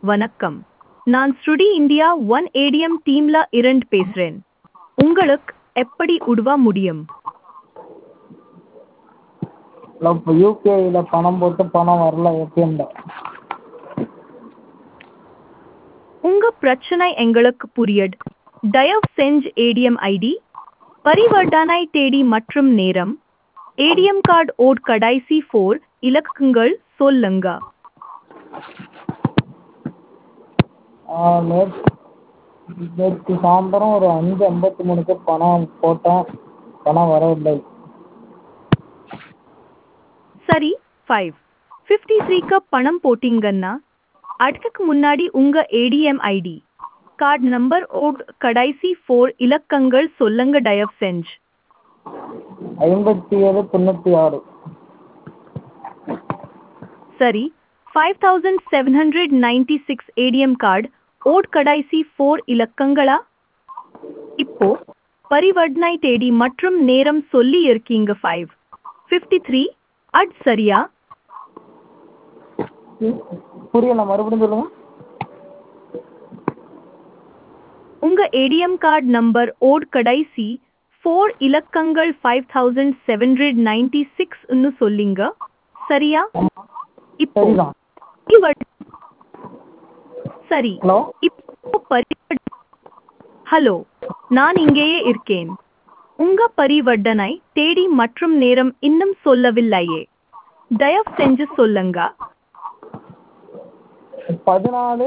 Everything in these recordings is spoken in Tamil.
வணக்கம் நான் ஸ்ருடி இந்தியா ஒன் ஏடிஎம் டீம்ல இருந்து பேசுறேன் உங்களுக்கு எப்படி உதவ முடியும் இல்லை இப்போ யூபிஐயில் பணம் போட்டு பணம் வரல ஏடிஎம்ல உங்க பிரச்சனை எங்களுக்கு புரியுது தயவு செஞ்சு ஏடிஎம் ஐடி பரிவர்த்தனை தேதி மற்றும் நேரம் ஏடிஎம் கார்டு ஓட் கடைசி ஃபோர் இலக்கங்கள் சொல்லுங்க நேற்று நேற்று சாயந்தரம் ஒரு அஞ்சு ஐம்பத்தி மூணுக்கு பணம் போட்டேன் பணம் வரவில்லை சரி ஃபைவ் ஃபிஃப்டி த்ரீக்கு பணம் போட்டீங்கன்னா அதுக்கு முன்னாடி உங்க ஏடிஎம் ஐடி கார்டு நம்பர் ஓட் கடைசி ஃபோர் இலக்கங்கள் சொல்லுங்க தயவு செஞ்சு ஐம்பத்தி ஏழு தொண்ணூற்றி ஆறு சரி five thousand seven hundred ninety six ATM card ஓட் கடைசி ஃபோர் இலக்கங்களா இப்போ பரிவர்த்தனை தேதி மற்றும் நேரம் சொல்லி இருக்கீங்க ஃபைவ் ஃபிஃப்டி த்ரீ அட் சரியா புரியல மறுபடியும் சொல்லுங்கள் உங்க ஏடிஎம் கார்டு நம்பர் ஓட் கடைசி ஃபோர் இலக்கங்கள் five thousand seven hundred ninety சிக்ஸ்னு சொல்லிங்க சரியா இப்போ சரிதான் பரிவர்த்த- சரி ஹலோ இப்போ பரிவர்த்த- ஹலோ நான் இங்கேயே இருக்கேன் உங்க பரிவர்த்தனை தேதி மற்றும் நேரம் இன்னும் சொல்லவில்லையே தயவு செஞ்சு சொல்லுங்க பதினாலு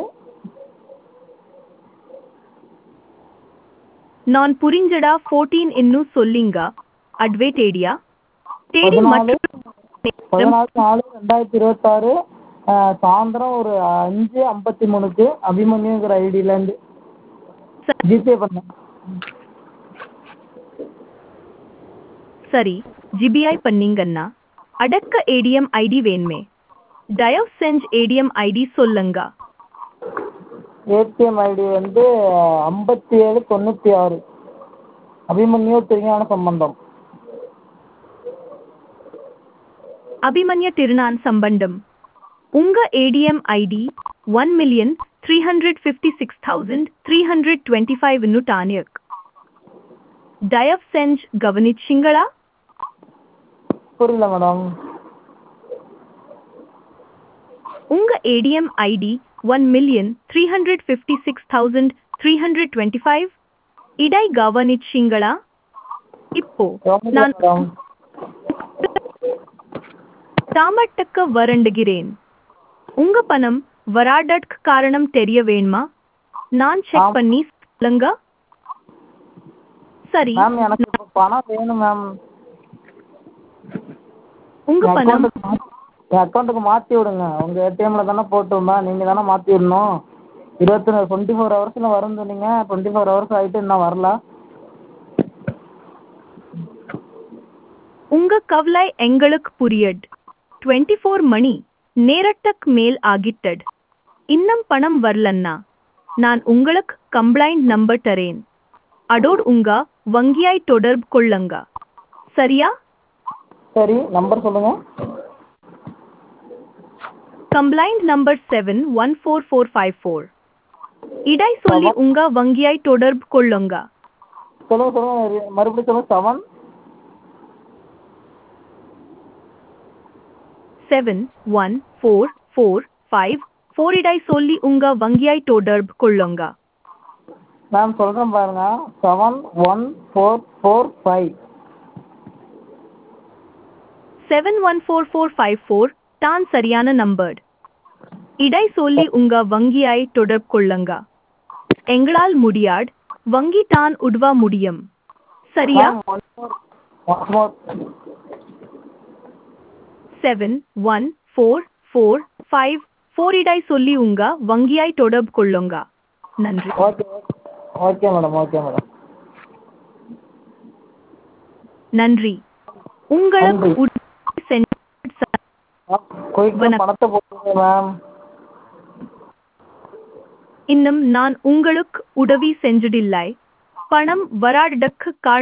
நான் புரிஞ்சடா ஃபோர்டீன் இன்னும் சொல்லிங்க அட்வே தேடியா தேடி பதினாலு மற்றும் நேரம் பதினாலு நாலு ரெண்டாயிரத்தி இருபத்தாறு சாயந்தரம் ஒரு அஞ்சு ஐம்பத்தி மூணுக்கு அபிமன்யுங்கிற ஐடியிலேருந்து ச- ஜிபே பண்ணேன் சரி ஜிபிஐ பண்ணீங்கன்னா அடக்க ஏடிஎம் ஐடி வேணுமே தயவு செஞ்சு ஏடிஎம் ஐடி சொல்லுங்க ஏடிஎம் ஐடி வந்து ஐம்பத்தி ஏழு தொண்ணூற்றி ஆறு அபிமன்யு திருஞான சம்பந்தம் அபிமன்ய திருநான் சம்பந்தம் உங்க ATM ID one million three hundred fifty six thousand three hundred twenty five டானியக் தயவு செஞ்சு கவனிச்சிங்களா புரியல மேடம் உங்க ATM ID one million three hundred fifty six thousand three hundred twenty five இடை கவனிச்சிங்களா இப்போ கவனிக்கல நான் மேடம் தாமட்டுக்கு வரண்டுகிறேன் உங்க பணம் வராடற்கு காரணம் தெரிய வேணுமா நான் செக் ஆம். பண்ணி சொல்லுங்க சரி மேம் எனக்கு இப்போ பணம் வேணும் மேம் உங்க என் பணம் அக்கௌண்ட்டுக்கு மா- என் அக்கௌண்ட்டுக்கு மாற்றி விடுங்க உங்கள் ஏடிஎம்மில் தானே போட்டோம்னா நீங்கள் தானே மாற்றி விடணும் இருபத்தி டுவெண்ட்டி ஃபோர் ஹவர்ஸில் வரும்னு சொன்னீங்க டுவெண்ட்டி ஃபோர் ஹவர்ஸ் ஆகிட்டு இன்னும் வரல உங்க கவலை எங்களுக்கு புரியட் டுவெண்ட்டி ஃபோர் மணி நேரத்துக்கு மேல் ஆகிட்டட் இன்னும் பணம் வரலன்னா நான் உங்களுக்கு கம்ப்ளைண்ட் நம்பர் தரேன் அதோடு உங்க வங்கியாய் தொடர்பு கொள்ளுங்க சரியா சரி நம்பர் சொல்லுங்கள் complaint number seven one four four five four இடை சொல்லி உங்க வங்கியாய் தொடர்பு கொள்ளுங்க சொல்லுங்கள் சொல்லுங்கள் மறுபடியும் சொல்லுங்கள் seven seven one four four five four இடை சொல்லி உங்க வங்கியாய் தொடர்பு கொள்ளுங்க மேம் சொல்கிறேன் பாருங்க seven one four four five seven one four four five four தான் சரியான நம்பர் இடை சொல்லி உங்க வங்கியாய் தொடர்பு கொள்ளுங்க எங்களால் முடியாட் வங்கி தான் உதவ முடியும் சரியா ma'am one more one more seven one four four five four இடை சொல்லி உங்க வங்கியாய் தொடர்பு கொள்ளுங்க நன்றி okay okay madam okay madam நன்றி உங்களுக்கு நன்றி. உதவி செஞ்ச குயிக்காக வணக்கம். பணத்தை போட்டுருங்க மேம் இன்னும் நான் உங்களுக்கு உதவி செஞ்சதில்லை பணம் வராததற்கு காரணம்